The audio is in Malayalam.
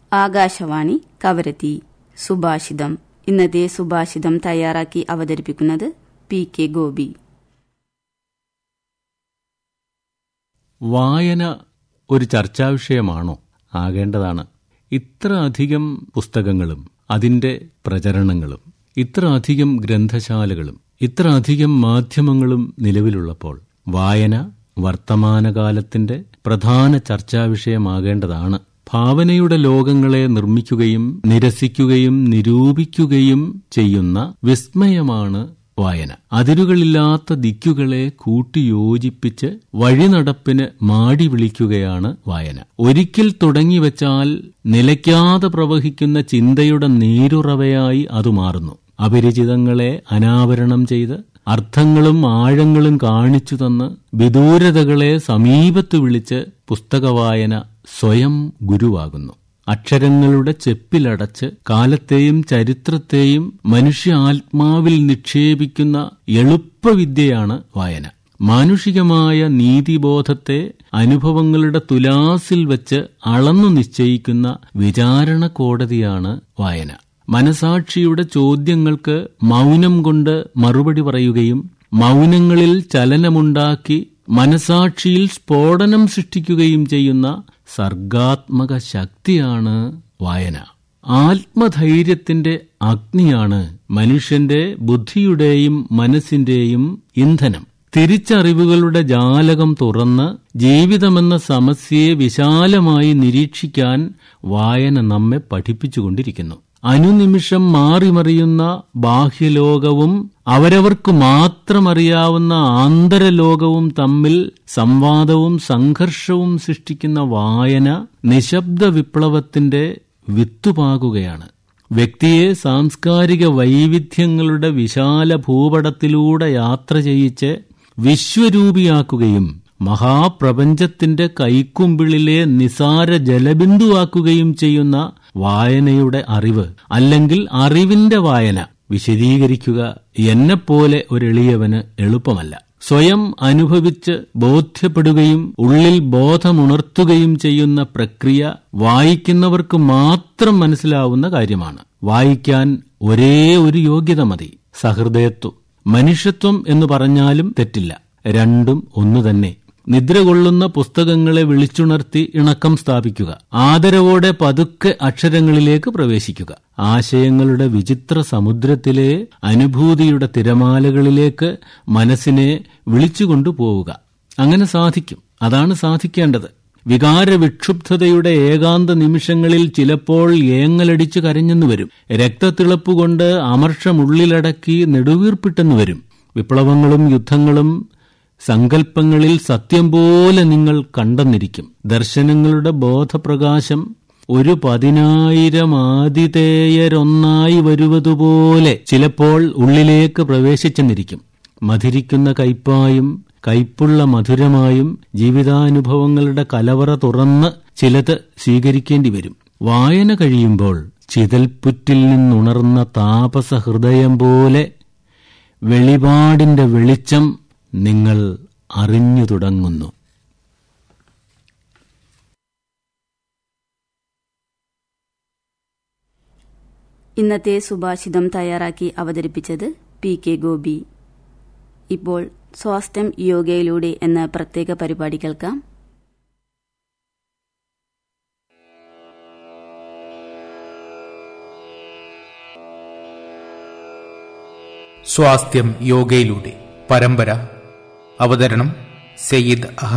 ആകാശവാണി കവരത്തി സുഭാഷിതം ഇന്നത്തെ സുഭാഷിതം തയ്യാറാക്കി അവതരിപ്പിക്കുന്നത് പി കെ ഗോപി വായന ഒരു ചർച്ചാവിഷയമാണോ ആകേണ്ടതാണ് ഇത്ര അധികം പുസ്തകങ്ങളും അതിന്റെ പ്രചരണങ്ങളും ഇത്ര അധികം ഗ്രന്ഥശാലകളും ഇത്ര അധികം മാധ്യമങ്ങളും നിലവിലുള്ളപ്പോൾ വായന വർത്തമാനകാലത്തിന്റെ പ്രധാന ചർച്ചാവിഷയമാകേണ്ടതാണ് ഭാവനയുടെ ലോകങ്ങളെ നിർമ്മിക്കുകയും നിരസിക്കുകയും നിരൂപിക്കുകയും ചെയ്യുന്ന വിസ്മയമാണ് വായന അതിരുകളില്ലാത്ത ദിക്കുകളെ കൂട്ടിയോജിപ്പിച്ച് വഴിനടപ്പിന് മാടി വിളിക്കുകയാണ് വായന ഒരിക്കൽ തുടങ്ങിവെച്ചാൽ നിലയ്ക്കാതെ പ്രവഹിക്കുന്ന ചിന്തയുടെ നീരുറവയായി അത് മാറുന്നു അപരിചിതങ്ങളെ അനാവരണം ചെയ്ത് അർത്ഥങ്ങളും ആഴങ്ങളും കാണിച്ചു തന്ന് വിദൂരതകളെ സമീപത്ത് വിളിച്ച് പുസ്തകവായന സ്വയം ഗുരുവാകുന്നു അക്ഷരങ്ങളുടെ ചെപ്പിലടച്ച് കാലത്തെയും ചരിത്രത്തെയും മനുഷ്യ ആത്മാവിൽ നിക്ഷേപിക്കുന്ന എളുപ്പവിദ്യയാണ് വായന മാനുഷികമായ നീതിബോധത്തെ അനുഭവങ്ങളുടെ തുലാസിൽ വെച്ച് അളന്നു നിശ്ചയിക്കുന്ന വിചാരണ കോടതിയാണ് വായന മനസാക്ഷിയുടെ ചോദ്യങ്ങൾക്ക് മൗനം കൊണ്ട് മറുപടി പറയുകയും മൗനങ്ങളിൽ ചലനമുണ്ടാക്കി മനസാക്ഷിയിൽ സ്ഫോടനം സൃഷ്ടിക്കുകയും ചെയ്യുന്ന സർഗാത്മക ശക്തിയാണ് വായന ആത്മധൈര്യത്തിന്റെ അഗ്നിയാണ് മനുഷ്യന്റെ ബുദ്ധിയുടെയും മനസ്സിന്റെയും ഇന്ധനം തിരിച്ചറിവുകളുടെ ജാലകം തുറന്ന് ജീവിതമെന്ന സമസ്യയെ വിശാലമായി നിരീക്ഷിക്കാൻ വായന നമ്മെ പഠിപ്പിച്ചുകൊണ്ടിരിക്കുന്നു അനുനിമിഷം മാറിമറിയുന്ന ബാഹ്യലോകവും അവരവർക്ക് മാത്രം അറിയാവുന്ന ആന്തരലോകവും തമ്മിൽ സംവാദവും സംഘർഷവും സൃഷ്ടിക്കുന്ന വായന നിശബ്ദ വിപ്ലവത്തിന്റെ വിത്തുപാകുകയാണ് വ്യക്തിയെ സാംസ്കാരിക വൈവിധ്യങ്ങളുടെ വിശാല ഭൂപടത്തിലൂടെ യാത്ര ചെയ്യിച്ച് വിശ്വരൂപിയാക്കുകയും മഹാപ്രപഞ്ചത്തിന്റെ കൈക്കുമ്പിളിലെ നിസാര ജലബിന്ദുവാക്കുകയും ചെയ്യുന്ന വായനയുടെ അറിവ് അല്ലെങ്കിൽ അറിവിന്റെ വായന വിശദീകരിക്കുക എന്നെപ്പോലെ ഒരു എളിയവന് എളുപ്പമല്ല സ്വയം അനുഭവിച്ച് ബോധ്യപ്പെടുകയും ഉള്ളിൽ ബോധമുണർത്തുകയും ചെയ്യുന്ന പ്രക്രിയ വായിക്കുന്നവർക്ക് മാത്രം മനസ്സിലാവുന്ന കാര്യമാണ് വായിക്കാൻ ഒരേ ഒരു യോഗ്യത മതി സഹൃദയത്വം മനുഷ്യത്വം എന്ന് പറഞ്ഞാലും തെറ്റില്ല രണ്ടും ഒന്നു തന്നെ നിദ്ര കൊള്ളുന്ന പുസ്തകങ്ങളെ വിളിച്ചുണർത്തി ഇണക്കം സ്ഥാപിക്കുക ആദരവോടെ പതുക്കെ അക്ഷരങ്ങളിലേക്ക് പ്രവേശിക്കുക ആശയങ്ങളുടെ വിചിത്ര സമുദ്രത്തിലെ അനുഭൂതിയുടെ തിരമാലകളിലേക്ക് മനസ്സിനെ വിളിച്ചുകൊണ്ടുപോവുക അങ്ങനെ സാധിക്കും അതാണ് സാധിക്കേണ്ടത് വികാര വിക്ഷുബ്ധതയുടെ ഏകാന്ത നിമിഷങ്ങളിൽ ചിലപ്പോൾ ഏങ്ങലടിച്ചു കരഞ്ഞെന്നു വരും രക്തത്തിളപ്പുകൊണ്ട് അമർഷമുള്ളിലടക്കി നെടുവീർപ്പിട്ടെന്നു വരും വിപ്ലവങ്ങളും യുദ്ധങ്ങളും സങ്കല്പങ്ങളിൽ സത്യം പോലെ നിങ്ങൾ കണ്ടെന്നിരിക്കും ദർശനങ്ങളുടെ ബോധപ്രകാശം ഒരു പതിനായിരം ആതിഥേയരൊന്നായി വരുവതുപോലെ ചിലപ്പോൾ ഉള്ളിലേക്ക് പ്രവേശിച്ചെന്നിരിക്കും മധുരിക്കുന്ന കയ്പായും കയ്പുള്ള മധുരമായും ജീവിതാനുഭവങ്ങളുടെ കലവറ തുറന്ന് ചിലത് സ്വീകരിക്കേണ്ടി വരും വായന കഴിയുമ്പോൾ ചിതൽപ്പുറ്റിൽ നിന്നുണർന്ന താപസ ഹൃദയം പോലെ വെളിപാടിന്റെ വെളിച്ചം നിങ്ങൾ അറിഞ്ഞു തുടങ്ങുന്നു ഇന്നത്തെ സുഭാഷിതം തയ്യാറാക്കി അവതരിപ്പിച്ചത് പി കെ ഗോപി ഇപ്പോൾ സ്വാസ്ഥ്യം യോഗയിലൂടെ എന്ന പ്രത്യേക പരിപാടി കേൾക്കാം സ്വാസ്ഥ്യം യോഗയിലൂടെ പരമ്പര അവതരണം സയ്യിദ്